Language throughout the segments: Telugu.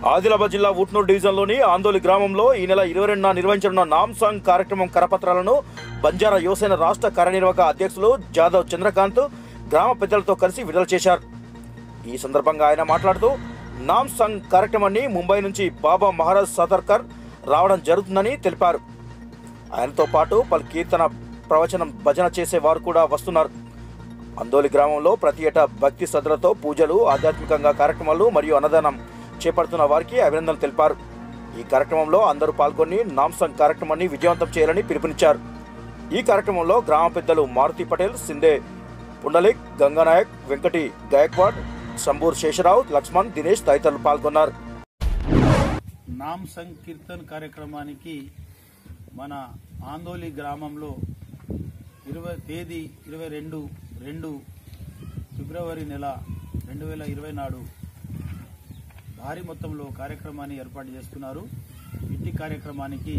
ఆదిలాబాద్ జిల్లా ఉట్నూరు డివిజన్లోని ఆందోళి గ్రామంలో ఈ నెల ఇరవై రెండున నిర్వహించనున్న నామ్సాంగ్ కార్యక్రమం కరపత్రాలను బంజారా యువసేన రాష్ట్ర కార్యనిర్వాహక అధ్యక్షులు జాదవ్ చంద్రకాంత్ గ్రామ పెద్దలతో కలిసి విడుదల చేశారు ఈ సందర్భంగా ఆయన మాట్లాడుతూ నామ్ సంగ్ కార్యక్రమాన్ని ముంబై నుంచి బాబా మహారాజ్ సతర్కర్ రావడం జరుగుతుందని తెలిపారు ఆయనతో పాటు పలు కీర్తన ప్రవచనం భజన చేసే వారు కూడా వస్తున్నారు అందోలి గ్రామంలో ప్రతి ఏటా భక్తి శ్రద్ధలతో పూజలు ఆధ్యాత్మికంగా కార్యక్రమాలు మరియు అన్నదానం చేపడుతున్న వారికి అభినందనలు తెలిపారు ఈ కార్యక్రమంలో అందరూ పాల్గొని నామ్సంగ్ కార్యక్రమాన్ని విజయవంతం చేయాలని పిలుపునిచ్చారు ఈ కార్యక్రమంలో గ్రామ పెద్దలు మారుతి పటేల్ సిందే పుండలిక్ గంగానాయక్ వెంకటి గాయక్వాడ్ సంబూర్ శేషరావు లక్ష్మణ్ దినేష్ తదితరులు పాల్గొన్నారు నామ్ సంకీర్తన్ కార్యక్రమానికి మన ఆందోళి గ్రామంలో ఇరవై తేదీ ఇరవై రెండు రెండు ఫిబ్రవరి నెల రెండు వేల ఇరవై నాడు భారీ మొత్తంలో కార్యక్రమాన్ని ఏర్పాటు చేస్తున్నారు ఇట్టి కార్యక్రమానికి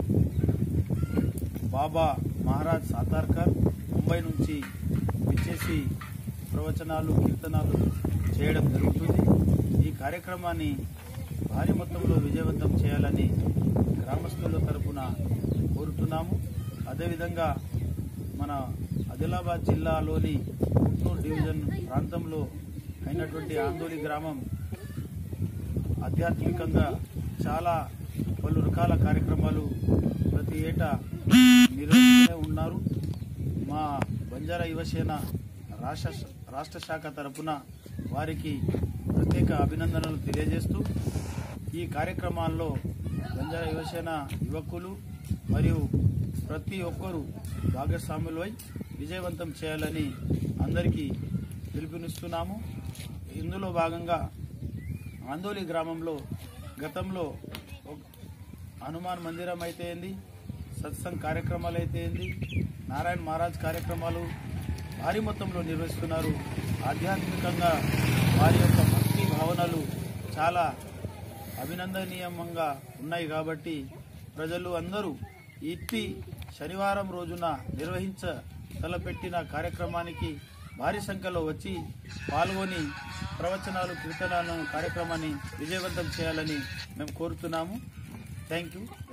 బాబా మహారాజ్ సాతార్కర్ ముంబై నుంచి విచ్చేసి ప్రవచనాలు కీర్తనాలు చేయడం జరుగుతుంది ఈ కార్యక్రమాన్ని భారీ మొత్తంలో విజయవంతం చేయాలని గ్రామస్తుల తరపున కోరుతున్నాము అదేవిధంగా మన ఆదిలాబాద్ జిల్లాలోని పుట్నూరు డివిజన్ ప్రాంతంలో అయినటువంటి ఆందోళి గ్రామం ఆధ్యాత్మికంగా చాలా పలు రకాల కార్యక్రమాలు ప్రతి ఏటా నిర్వహిస్తూనే ఉన్నారు మా బంజారా యువసేన రాష్ట్ర రాష్ట్ర శాఖ తరపున వారికి ప్రత్యేక అభినందనలు తెలియజేస్తూ ఈ కార్యక్రమాల్లో బంజారా యువసేన యువకులు మరియు ప్రతి ఒక్కరూ భాగస్వాములై విజయవంతం చేయాలని అందరికీ పిలుపునిస్తున్నాము ఇందులో భాగంగా ఆందోళి గ్రామంలో గతంలో ఒక- హనుమాన్ మందిరం అయితే ఏంది సత్సంగ్ కార్యక్రమాలు అయితే ఏంది నారాయణ మహారాజ్ కార్యక్రమాలు భారీ మొత్తంలో నిర్వహిస్తున్నారు ఆధ్యాత్మికంగా వారి యొక్క భక్తి భావనలు చాలా అభినందనీయంగా ఉన్నాయి కాబట్టి ప్రజలు అందరూ ఇట్టి శనివారం రోజున నిర్వహించ తలపెట్టిన కార్యక్రమానికి భారీ సంఖ్యలో వచ్చి పాల్గొని ప్రవచనాలు కీర్తనాలను కార్యక్రమాన్ని విజయవంతం చేయాలని మేము కోరుతున్నాము థ్యాంక్ యూ